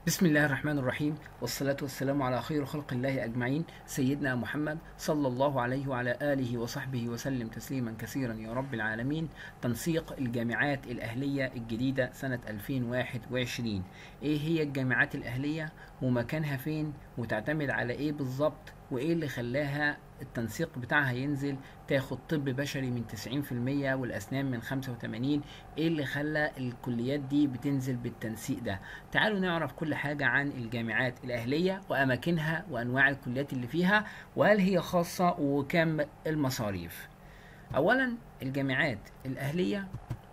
بسم الله الرحمن الرحيم والصلاة والسلام على خير خلق الله أجمعين سيدنا محمد صلى الله عليه وعلى آله وصحبه وسلم تسليما كثيرا يا رب العالمين تنسيق الجامعات الأهلية الجديدة سنة 2021 إيه هي الجامعات الأهلية ومكانها فين وتعتمد على إيه بالظبط وإيه اللي خلاها التنسيق بتاعها ينزل تاخد طب بشري من 90% والأسنان من 85 إيه اللي خلى الكليات دي بتنزل بالتنسيق ده تعالوا نعرف كل حاجة عن الجامعات الأهلية وأماكنها وأنواع الكليات اللي فيها وهل هي خاصة وكم المصاريف أولا الجامعات الأهلية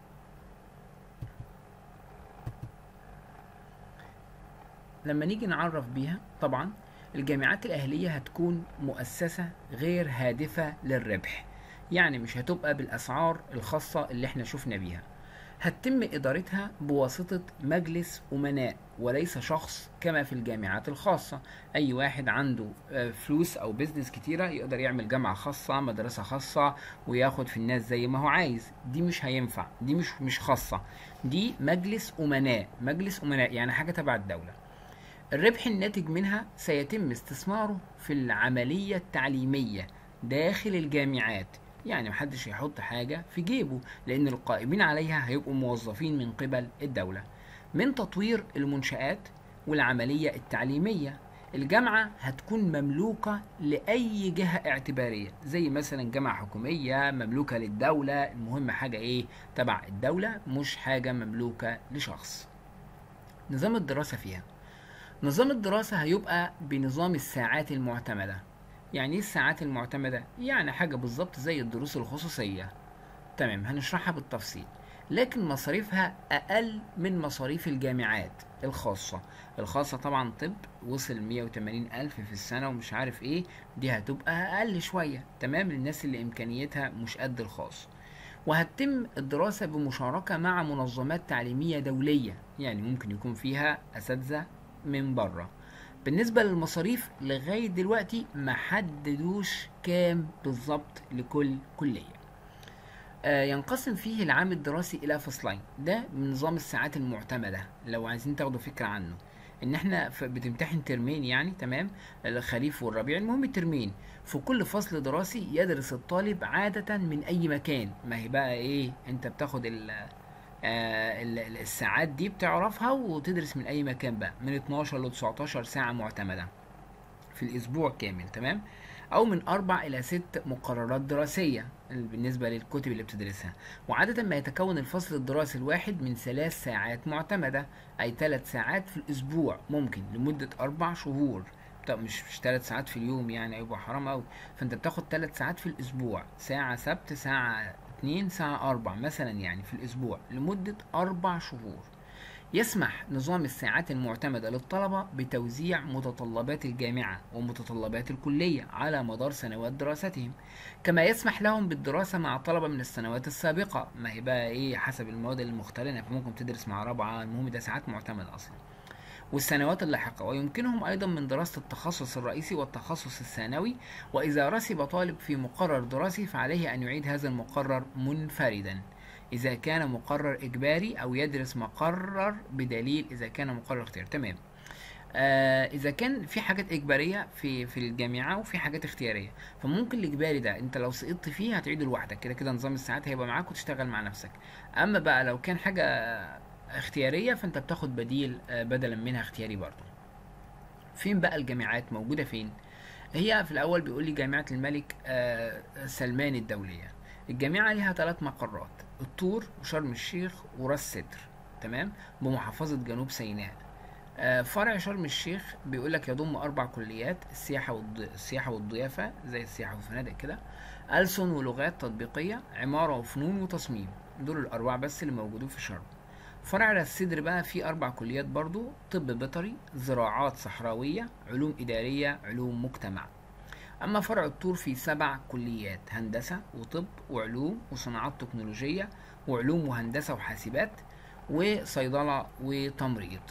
لما نيجي نعرف بيها طبعا الجامعات الأهلية هتكون مؤسسة غير هادفة للربح يعني مش هتبقى بالأسعار الخاصة اللي احنا شفنا بيها هتتم إدارتها بواسطة مجلس أمناء وليس شخص كما في الجامعات الخاصة أي واحد عنده آه، فلوس أو بيزنس كتيرة يقدر يعمل جامعة خاصة مدرسة خاصة وياخد في الناس زي ما هو عايز دي مش هينفع دي مش مش خاصة دي مجلس أمناء مجلس أمناء يعني حاجة تبع الدولة الربح الناتج منها سيتم استثماره في العملية التعليمية داخل الجامعات يعني محدش هيحط حاجة في جيبه لأن القائمين عليها هيبقوا موظفين من قبل الدولة من تطوير المنشآت والعملية التعليمية الجامعة هتكون مملوكة لأي جهة اعتبارية زي مثلا جامعة حكومية مملوكة للدولة المهم حاجة ايه تبع الدولة مش حاجة مملوكة لشخص نظام الدراسة فيها نظام الدراسة هيبقى بنظام الساعات المعتمدة يعني ايه الساعات المعتمدة؟ يعني حاجة بالظبط زي الدروس الخصوصية تمام هنشرحها بالتفصيل لكن مصاريفها أقل من مصاريف الجامعات الخاصة الخاصة طبعا طب وصل 180 ألف في السنة ومش عارف ايه دي هتبقى أقل شوية تمام للناس اللي إمكانيتها مش قد الخاص وهتتم الدراسة بمشاركة مع منظمات تعليمية دولية يعني ممكن يكون فيها أساتذة من بره بالنسبة للمصاريف لغاية دلوقتي ما حددوش كام بالظبط لكل كلية آه، ينقسم فيه العام الدراسي إلى فصلين ده من نظام الساعات المعتمدة لو عايزين تاخدوا فكرة عنه ان احنا ف- بتمتحن ترمين يعني تمام الخريف والربيع المهم ترمين في كل فصل دراسي يدرس الطالب عادة من اي مكان ما هي بقى ايه انت بتاخد ال آه، ال- ال- الساعات دي بتعرفها وتدرس من اي مكان بقى من 12 ل 19 ساعة معتمدة في الاسبوع كامل تمام او من اربع الى ست مقررات دراسية بالنسبة للكتب اللي بتدرسها وعادة ما يتكون الفصل الدراسي الواحد من ثلاث ساعات معتمدة اي ثلاث ساعات في الاسبوع ممكن لمدة اربع شهور طب مش مش ثلاث ساعات في اليوم يعني يبقى حرام قوي فانت بتاخد ثلاث ساعات في الاسبوع ساعة سبت ساعة اتنين ساعة اربع مثلا يعني في الاسبوع لمدة اربع شهور يسمح نظام الساعات المعتمدة للطلبة بتوزيع متطلبات الجامعة ومتطلبات الكلية على مدار سنوات دراستهم كما يسمح لهم بالدراسة مع طلبة من السنوات السابقة ما هي بقى ايه حسب المواد المختلفة فممكن تدرس مع رابعة المهم ده ساعات معتمدة أصلا والسنوات اللاحقة ويمكنهم أيضا من دراسة التخصص الرئيسي والتخصص الثانوي وإذا رسب طالب في مقرر دراسي فعليه أن يعيد هذا المقرر منفردا إذا كان مقرر إجباري أو يدرس مقرر بدليل إذا كان مقرر اختياري تمام آه إذا كان في حاجات إجبارية في في الجامعة وفي حاجات اختيارية فممكن الإجباري ده أنت لو سقطت فيه هتعيده لوحدك كده كده نظام الساعات هيبقى معاك وتشتغل مع نفسك أما بقى لو كان حاجة اختيارية فأنت بتاخد بديل آه بدلا منها اختياري برضه فين بقى الجامعات موجودة فين؟ هي في الأول بيقول لي جامعة الملك آه، سلمان الدولية الجامعة ليها ثلاث مقرات الطور وشرم الشيخ وراس سدر تمام بمحافظة جنوب سيناء آه، فرع شرم الشيخ بيقول لك يضم أربع كليات السياحة والض... السياحة والضيافة زي السياحة والفنادق كده ألسن ولغات تطبيقية عمارة وفنون وتصميم دول الأربعة بس اللي موجودين في شرم فرع راس سدر بقى فيه أربع كليات برضو طب بيطري زراعات صحراوية علوم إدارية علوم مجتمع أما فرع الطور فيه سبع كليات هندسة وطب وعلوم وصناعات تكنولوجية وعلوم وهندسة وحاسبات وصيدلة وتمريض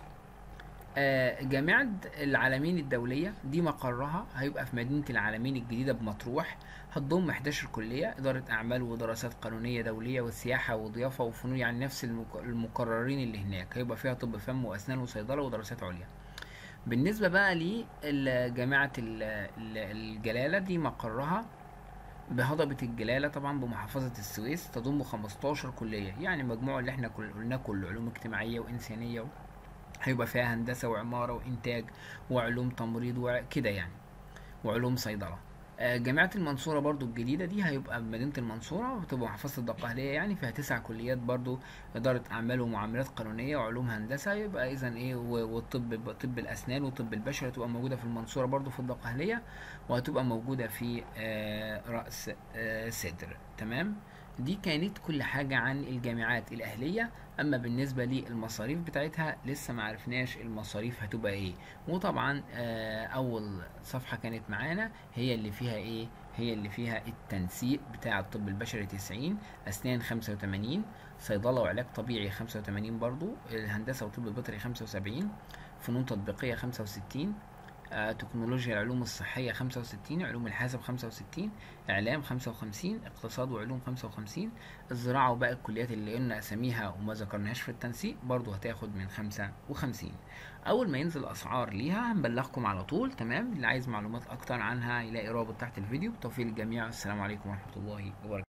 آه، جامعة العالمين الدولية دي مقرها هيبقى في مدينة العالمين الجديدة بمطروح هتضم 11 كلية إدارة أعمال ودراسات قانونية دولية والسياحة وضيافة وفنون يعني نفس المك- المقررين اللي هناك هيبقى فيها طب فم وأسنان وصيدلة ودراسات عليا بالنسبة بقى لجامعة ال- ال- الجلالة دي مقرها بهضبة الجلالة طبعا بمحافظة السويس تضم 15 كلية يعني مجموع اللي احنا كل قلناه كله علوم اجتماعية وإنسانية و... هيبقى فيها هندسة وعمارة وإنتاج وعلوم تمريض وكده يعني وعلوم صيدلة آه، جامعة المنصورة برضو الجديدة دي هيبقى بمدينة المنصورة وتبقى محافظة الدقهلية يعني فيها تسع كليات برضو إدارة أعمال ومعاملات قانونية وعلوم هندسة يبقى إذا إيه و- والطب طب الأسنان وطب البشري هتبقى موجودة في المنصورة برضو في الدقهلية وهتبقى موجودة في آه، رأس آه، سدر تمام دي كانت كل حاجة عن الجامعات الأهلية أما بالنسبة للمصاريف بتاعتها لسه معرفناش المصاريف هتبقى إيه وطبعا آه، أول صفحة كانت معانا هي اللي فيها إيه هي اللي فيها التنسيق بتاع الطب البشري 90 أسنان 85 صيدلة وعلاج طبيعي 85 برضو الهندسة وطب بيطري 75 فنون تطبيقية 65 آه، تكنولوجيا العلوم الصحية 65 علوم الحاسب 65 إعلام 55 اقتصاد وعلوم 55 الزراعة وباقي الكليات اللي قلنا أساميها وما ذكرناهاش في التنسيق برضو هتاخد من 55 أول ما ينزل أسعار ليها هنبلغكم على طول تمام اللي عايز معلومات أكتر عنها يلاقي رابط تحت الفيديو توفيق للجميع السلام عليكم ورحمة الله وبركاته